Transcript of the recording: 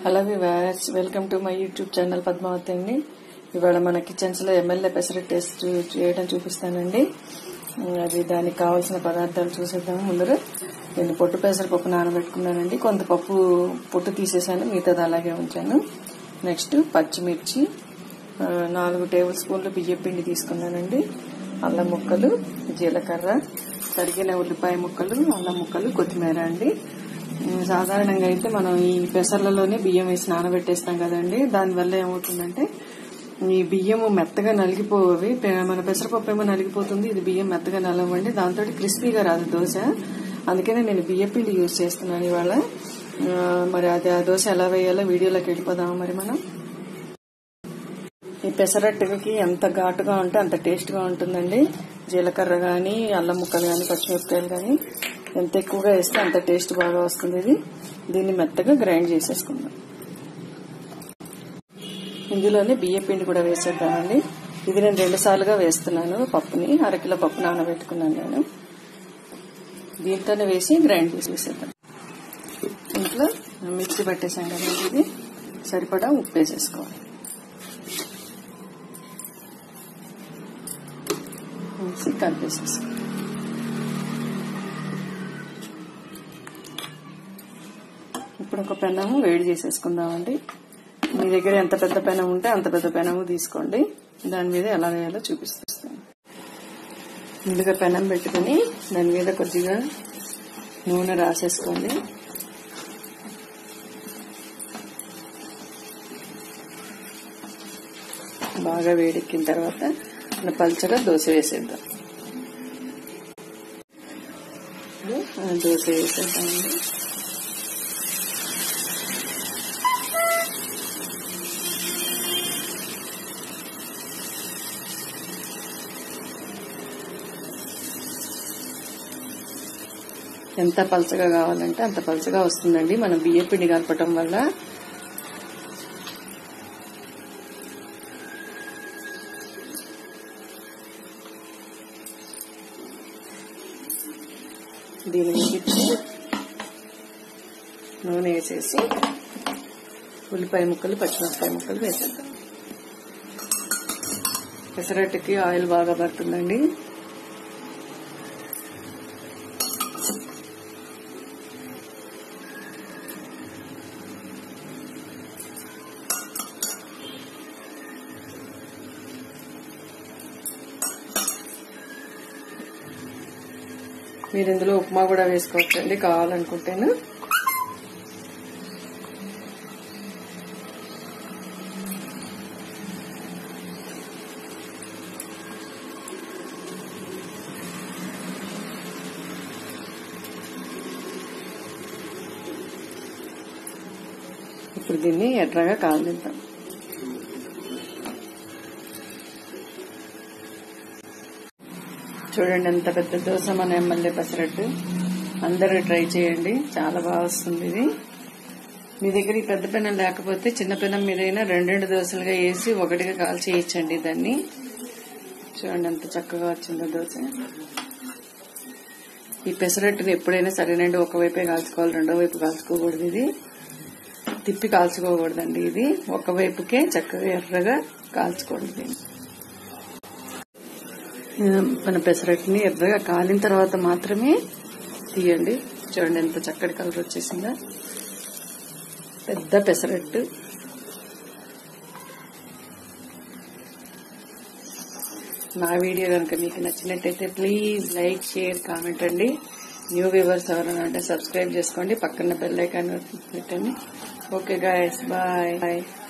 hello వివాస్ welcome to my YouTube channel Padmavathi అండి ఇవాళ మన కిచెన్స్ లో ఎమ్మెల్యే పెసరట్ టేస్ట్ చేయడం చూపిస్తానండి అది దానికి కావాల్సిన పదార్థాలు చూసేద్దాము ముందర నేను పొట్టు పెసరపప్పు నానబెట్టుకున్నానండి కొంత పప్పు పొట్టు తీసేసాను మిగతాది అలాగే ఉంచాను నెక్స్ట్ పచ్చిమిర్చి ఆ, నాలుగు టేబుల్ స్పూన్లు బియ్యం పిండి తీసుకున్నానండి అల్లం ముక్కలు జీలకర్ర తరిగిన ఉల్లిపాయ ముక్కలు అల్లం ముక్కలు కొత్తిమీర అండి ఉమ్, సాధారణంగా అయితే మనం ఈ పెసర్లలోనే బియ్యం వేసి నానబెట్టేస్తాం కదండి దానివల్ల ఏమవుతుందంటే ఈ బియ్యము మెత్తగా నలిగిపోవి పె- మన పెసరపప్పు ఏమో నలిగిపోతుంది ఇది బియ్యం మెత్తగా నలవండి దాంతో క్రిస్పీగా రాదు దోశ అందుకనే నేను బియ్య పిండి యూజ్ చేస్తున్నాను ఇవాళ ఆ, మరి అది ఆ దోశ ఎలా వేయాలో వీడియోలోకి వెళ్ళిపోదామా మరి మనం ఈ పెసరట్టుకి ఎంత ఘాటుగా ఉంటే అంత టేస్ట్ గా ఉంటుందండి జీలకర్ర గాని అల్లం ముక్కలు గాని పచ్చిమిరపకాయలు గాని ఎంత ఎక్కువగా వేస్తే అంత టేస్ట్ బాగా వస్తుంది ఇది దీన్ని మెత్తగా గ్రైండ్ చేసేసుకుందాం ఇందులోనే బియ్య పిండి కూడా వేసేద్దామండి ఇది నేను రెండు సార్లుగా వేస్తున్నాను పప్పుని అరకిలో పప్పు నానబెట్టుకున్నాను నేను దీంతోనే వేసి గ్రైండ్ చేసి వేసేద్దాం ఇంట్లో మిక్సీ పట్టేసాం కదండి ఇది సరిపడా ఉప్పు వేసేసుకోవాలి వేసి కలిపేసేసి ఇప్పుడు ఒక పెనము వేడి చేసేసుకుందామండి మీ దగ్గర ఎంత పెద్ద పెనం ఉంటే అంత పెద్ద పెనము తీసుకోండి దాని మీద ఎలా వేయాలో చూపిస్తాను ముందుగా పెనం పెట్టుకుని దాని మీద కొద్దిగా నూనె రాసేసుకోండి బాగా వేడెక్కిన తర్వాత మన పల్చగా దోశ వేసేద్దాం ఆ, దోశ వేసేద్దామండి ఎంత పలచగా కావాలంటే అంత పలచగా వస్తుందండి మనం బియ్య పిండి కలపటం వల్ల దీని మిగిలిచి నూనె వేసేసి ఉల్లిపాయ ముక్కలు పచ్చిమిరపకాయ ముక్కలు వేసేద్దాం పెసరట్టుకి ఆయిల్ బాగా పడుతుందండి మీరు ఇందులో ఉప్మా కూడా వేసుకోవచ్చండి కావాలనుకుంటేను ఇప్పుడు దీన్ని ఎర్రగా కాలిద్దాం చూడండి ఎంత పెద్ద దోశ మన ఎమ్మెల్యే పెసరట్టు అందరూ ట్రై చేయండి చాలా బాగా వస్తుంది ఇది మీ దగ్గర ఈ పెద్ద పెనం లేకపోతే చిన్న పెనం మీదైనా రెండు రెండు దోశలుగా వేసి ఒకటిగా కాల్చి వేయచ్చండి దాన్ని చూడండి ఎంత చక్కగా వచ్చిందో దోశ ఈ పెసరట్టుని ఎప్పుడైనా సరేనండి ఒకవైపే కాల్చుకోవాలి రెండో వైపు కాల్చుకోకూడదు ఇది తిప్పి కాల్చుకోకూడదండి ఇది ఒకవైపుకే చక్కగా ఎర్రగా కాల్చుకోండి దీన్ని మన పెసరట్టుని ఎర్రగా కాలిన తర్వాత మాత్రమే తీయండి చూడండి ఎంత చక్కటి కలర్ వచ్చేసిందా పెద్ద పెసరట్టు నా వీడియో కనుక మీకు నచ్చినట్టయితే ప్లీజ్ లైక్ షేర్ కామెంట్ అండి న్యూ వ్యూవర్స్ ఎవరైనా ఉంటే సబ్స్క్రైబ్ చేసుకోండి పక్కన బెల్ ఐకాన్ పెట్టండి ఓకే గాయస్ బాయ్ బాయ్